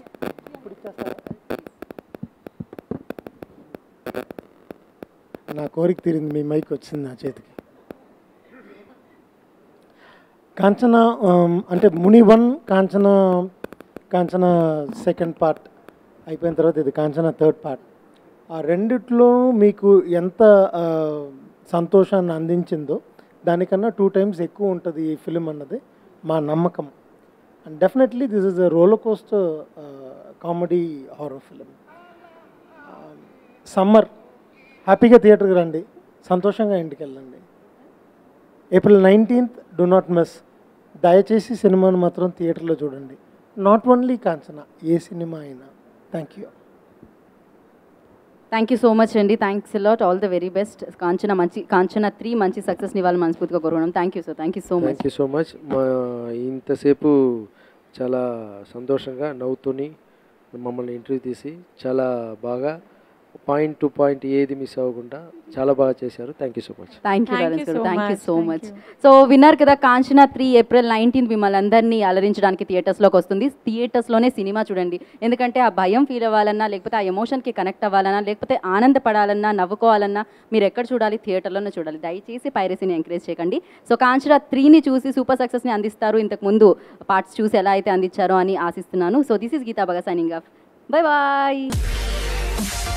నా కోరిక తీరింది మీ మైక్ వచ్చింది నా చేతికి కాంచన ఆమ్, అంటే Muni one Kanchana Kanchana second part అయిపోయిన తర్వాత ఇది కాంచన థర్డ్ పార్ట్ ఆ రెండిట్లో మీకు ఎంత ఆ, సంతోషాన్ని అందించిందో దానికన్నా టూ టైమ్స్ ఎక్కువ ఉంటుంది ఈ ఫిలిం అన్నది మా నమ్మకం and definitely this is a roller coaster comedy horror film summer హ్యాపీగా థియేటర్కి రండి సంతోషంగా ఇంటికి వెళ్ళండి April nineteenth do not miss దయచేసి సినిమాను మాత్రం థియేటర్లో చూడండి నాట్ ఓన్లీ కాంచన ఏ సినిమా అయినా thank you thank you so much అండి thanks lot all the very best Kanchana మంచి కాంచన త్రీ మంచి సక్సెస్ని ఇవ్వాలని మనస్ఫూర్తిగా కోరుకున్నాం thank you sir thank you so much thank you so much మా ఇంతసేపు చాలా సంతోషంగా నవ్వుతూని మమ్మల్ని ఇంటర్వ్యూ తీసి చాలా బాగా పాయింట్ టు పాయింట్ ఏది మిస్ అవ్వకుండా చాలా బాగా చేశారు thank you so much thank you Thank Lawrence you గారు so thank you much. So Thank much you. So విన్నారు కదా కాంచనా త్రీ ఏప్రిల్ నైన్టీన్త్ మిమ్మల్ని అందరినీ అలరించడానికి థియేటర్స్లోకి వస్తుంది థియేటర్స్లోనే సినిమా చూడండి ఎందుకంటే ఆ భయం ఫీల్ అవ్వాలన్నా లేకపోతే ఆ ఎమోషన్కి కనెక్ట్ అవ్వాలన్నా లేకపోతే ఆనందపడాలన్నా నవ్వుకోవాలన్నా మీరు ఎక్కడ చూడాలి థియేటర్లోనే చూడాలి దయచేసి పైరసీని ఎంకరేజ్ చేయకండి సో కాంచనా త్రీని చూసి సూపర్ సక్సెస్ని అందిస్తారు ఇంతకు ముందు పార్ట్స్ చూసి ఎలా అయితే అందించారో అని ఆశిస్తున్నాను సో దిస్ ఇస్ గీతా బగా సైనింగ్ ఆఫ్ బై బాయ్